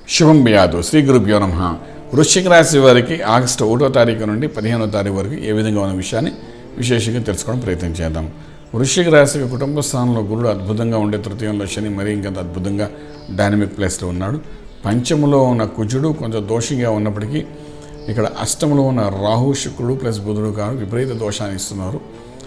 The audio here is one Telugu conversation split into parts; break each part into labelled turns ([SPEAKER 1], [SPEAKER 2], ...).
[SPEAKER 1] శుభం బియాదు శ్రీ గురుభ్యో నమ వృశ్చిక రాశి వారికి ఆగస్టు ఒకటో తారీఖు నుండి పదిహేనో తారీఖు వరకు ఏ విధంగా ఉన్న విషయాన్ని విశేషంగా తెలుసుకోవడం ప్రయత్నం చేద్దాం వృశ్చిక రాశికి కుటుంబ స్థానంలో గురుడు అద్భుతంగా ఉండే తృతీయంలో శని మరీ ఇంకా అద్భుతంగా డైనమిక్ ప్లేస్లో ఉన్నాడు పంచములో ఉన్న కుజుడు కొంచెం దోషంగా ఉన్నప్పటికీ ఇక్కడ అష్టంలో ఉన్న రాహు శుక్రుడు ప్లస్ బుధుడు గారు విపరీత దోషాన్ని ఇస్తున్నారు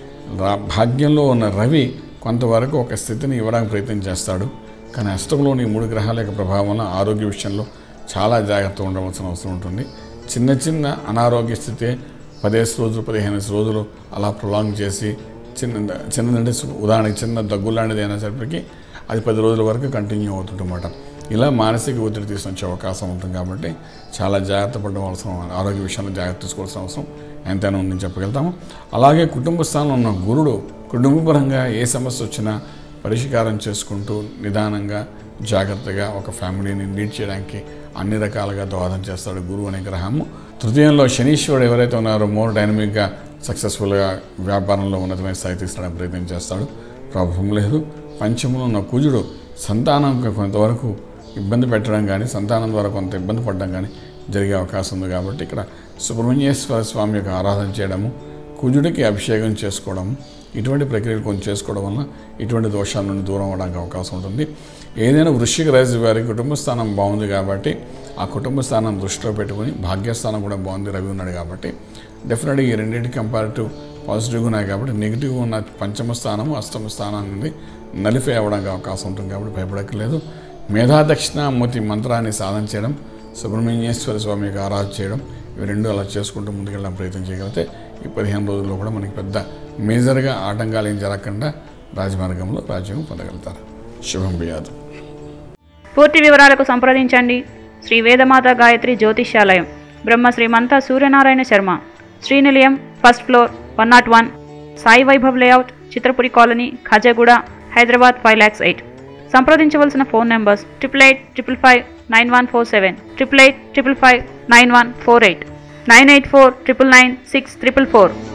[SPEAKER 1] రా భాగ్యంలో ఉన్న రవి కొంతవరకు ఒక స్థితిని ఇవ్వడానికి ప్రయత్నం చేస్తాడు కానీ అష్టంలోని మూడు గ్రహాల యొక్క ప్రభావం వల్ల ఆరోగ్య విషయంలో చాలా జాగ్రత్త ఉండవలసిన అవసరం ఉంటుంది చిన్న చిన్న అనారోగ్య స్థితి పదిహేను రోజులు పదిహేను రోజులు అలా ప్రొలాంగ్ చేసి చిన్న చిన్నదంటే ఉదాహరణకి చిన్న దగ్గు లాంటిది అయినా సరిపడికి అది పది రోజుల వరకు కంటిన్యూ అవుతుందన్నమాట ఇలా మానసిక ఒత్తిడి తీసుకొచ్చే అవకాశం ఉంటుంది కాబట్టి చాలా జాగ్రత్త పడడం అవసరం ఆరోగ్య విషయంలో జాగ్రత్త తీసుకోవాల్సిన అవసరం ఎంతైనా ఉందని చెప్పగలుగుతాము అలాగే కుటుంబ స్థానంలో ఉన్న గురుడు కుటుంబపరంగా ఏ సమస్య వచ్చినా పరిష్కారం చేసుకుంటూ నిదానంగా జాగ్రత్తగా ఒక ఫ్యామిలీని లీడ్ చేయడానికి అన్ని రకాలుగా దోహదం చేస్తాడు గురువు అనే గ్రహము తృతీయంలో శనీశ్వరుడు ఎవరైతే ఉన్నారో మోర్ డైనమిక్గా సక్సెస్ఫుల్గా వ్యాపారంలో ఉన్నతమైన స్థాయి తీసుకోవడానికి ప్రయత్నం చేస్తాడు ప్రభావం లేదు పంచములో ఉన్న కుజుడు సంతానం కొంతవరకు ఇబ్బంది పెట్టడం కానీ సంతానం ద్వారా కొంత ఇబ్బంది పడడం కానీ జరిగే అవకాశం ఉంది కాబట్టి ఇక్కడ సుబ్రహ్మణ్యేశ్వర స్వామి యొక్క ఆరాధన చేయడము కుజుడికి అభిషేకం చేసుకోవడము ఇటువంటి ప్రక్రియలు కొంచెం చేసుకోవడం వల్ల ఇటువంటి దోషాల నుండి దూరం అవడానికి అవకాశం ఉంటుంది ఏదైనా వృశ్చిక రాశి వారి కుటుంబ స్థానం బాగుంది కాబట్టి ఆ కుటుంబ స్థానం దృష్టిలో పెట్టుకుని భాగ్యస్థానం కూడా బాగుంది రవి ఉన్నాడు కాబట్టి డెఫినెట్గా ఈ రెండింటి కంపారిటివ్ పాజిటివ్గా ఉన్నాయి కాబట్టి నెగిటివ్ ఉన్న పంచమ స్థానము అష్టమ స్థానం నుండి నలిఫై అవ్వడానికి అవకాశం ఉంటుంది కాబట్టి భయపడక్కర్లేదు మేధా దక్షిణామూర్తి మంత్రాన్ని సాధన చేయడం సుబ్రహ్మణ్యేశ్వర స్వామి యొక్క ఆరాధన చేయడం ఇవి రెండు అలా చేసుకుంటూ ముందుకెళ్ళడం ప్రయత్నం చేయగలిగితే ఈ పదిహేను రోజుల్లో కూడా మనకి పెద్ద మేజర్గా ఆటంకాలు ఏం జరగకుండా రాజమార్గంలో రాజ్యం పొందగలుగుతారు శుభం బియాదు
[SPEAKER 2] పూర్తి వివరాలకు సంప్రదించండి Shri Vedamata Gayatri Jyotishyalayam Brahma Srimantha Suryanarayana Sharma Srinilayam first floor one nought one Sai Vaibhav layout Chitrapuri colony Khajaguda Hyderabad five lakhs eight సంప్రదించవలసిన phone numbers triple eight triple five nine one four seven triple eight triple five nine one four eight nine eight four triple nine six triple four